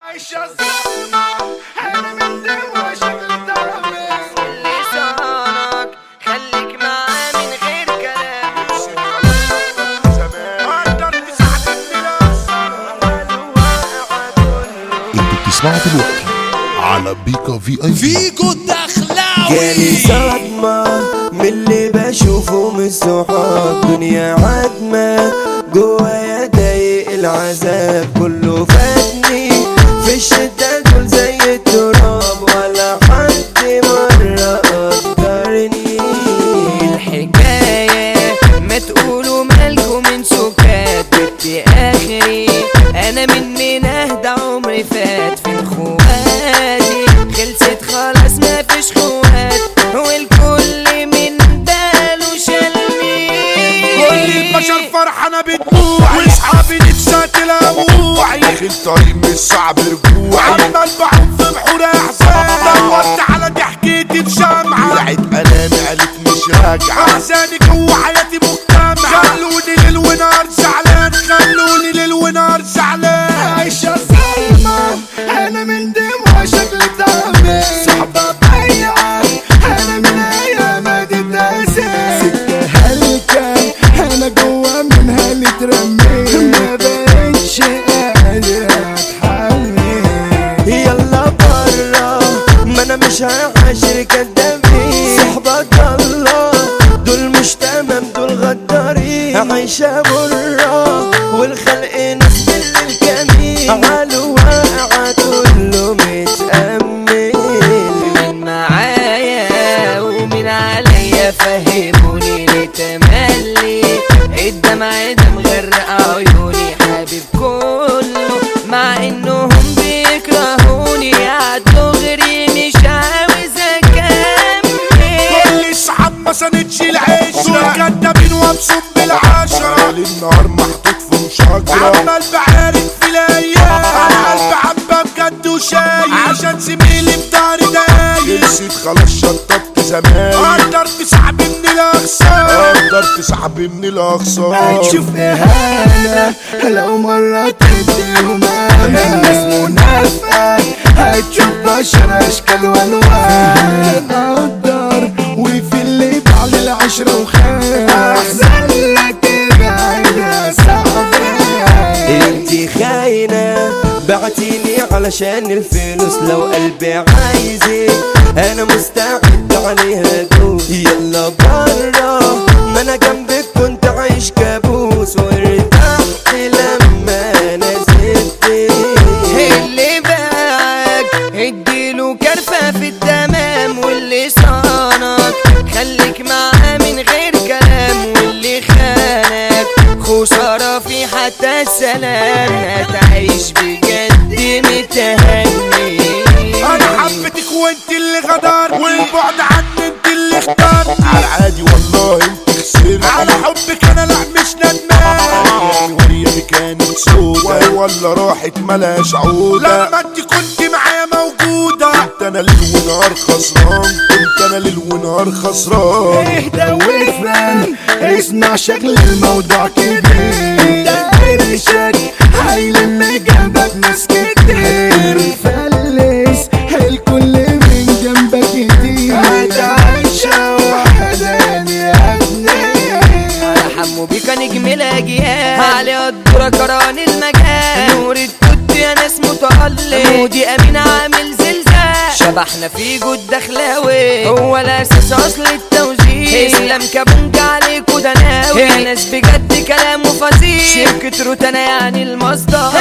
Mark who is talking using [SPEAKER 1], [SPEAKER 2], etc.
[SPEAKER 1] عايشة الظلمة أنا من دموع شكل طعمي
[SPEAKER 2] لسانك خليك معاه من غير كلام
[SPEAKER 1] أقدر تساعد الناس
[SPEAKER 3] انتوا بتسمعوا دلوقتي على بيكا في اي في
[SPEAKER 4] فيكو الدخلاوي
[SPEAKER 5] جالي صدمة من اللي بشوفه من الصحاب دنيا عدمة جوايا ضايق العذاب كله فاتني في الشدة دول زي التراب ولا حد مرة قدرني
[SPEAKER 2] الحكاية ما تقولوا مالكوا من سكات جبت آخري أنا من من أهدى عمري فات في خواتي خلصت خلاص ما فيش خوات والكل من باله شلمي
[SPEAKER 1] كل البشر فرحانة بدموع واصحابي نفسها تلاقوع داخل طريق مش صعب رجوع عمال بعوم في بحور احزان دورت على ضحكتي بشمعة طلعت الامي قالت مش راجعة احزاني جوه حياتي مجتمعة خلوني ليل ونهار زعلان خلوني ليل ونهار زعلان عايشة ظلمة انا من دموع شكل دمي صحبة بيعة انا من ايام دي سكة هلكة انا جوا منها اللي اترميت ما بقتش قادر اتحمل
[SPEAKER 5] يلا برا ما انا مش هعاشر كدابين صحبة الله دول مش تمام دول غدارين عايشة برا والخلق ناس بالكمين عالو واقعة كله متأمن
[SPEAKER 2] مين معايا ومين عليا فهموني ليه تملي الدمع ده مغرق عيوني حبيب كله مع انهم بيكرهوني عدوا غيري مش عاوز اكمل
[SPEAKER 1] كل الصحاب ما سندش العشرة كدابين وابصم بالعشرة ليل نهار محطوط في مشاجرة عمال بعارك في الايام انا قلبي عبا بجد وشايل عشان زميلي بداري دايل نسيت خلاص شطبت زمان اقدر تسحب من الاخسار اقدر تسحب من الاخسار هتشوف اهانة لو مرة تديهم الناس منافقة هتشوف بشر اشكال والوان اقدر وفي اللي بعد العشرة وخان احسن لك ابعد يا صاحبي
[SPEAKER 5] انتي خاينة بعتيني علشان الفلوس لو قلبي عايزك انا مستعد عليها دوس يلا برا ما انا جنبك كنت عايش كابوس وارتحت لما انا سبتك
[SPEAKER 2] اللي باعك اديله كرفة في التمام واللي صانك خليك معاه من غير كلام واللي خانك خسارة في حتى السلام هتعيش بجد متهني
[SPEAKER 1] انا حبيتك وانت اللي غدر والبعد عني انت اللي اخترت على عادي والله انت خسرت على حبك انا لا مش ندمان ايامي وريامي كانت سودة ولا راحت ملاش عودة لما انت كنت معايا موجودة كنت انا ليل ونهار خسران كنت انا ليل ونهار خسران اهدى وافهم اسمع شكل الموضوع كبير ده قرشك هيلم جنبك ناس كتير فلس الكل من جنبك كتير هتعيشها وحداني يا ابني
[SPEAKER 2] على حمو بيكا نجم الاجيال علي الدورة كران المجال نور التوت يا ناس متألق مودي امين عامل زلزال شبحنا في جود دخلاوي هو الاساس اصل التوزيع اسلام كابونج عليكوا دناوي يا ناس بجد كلامه فظيع شركة روتانا يعني المصدر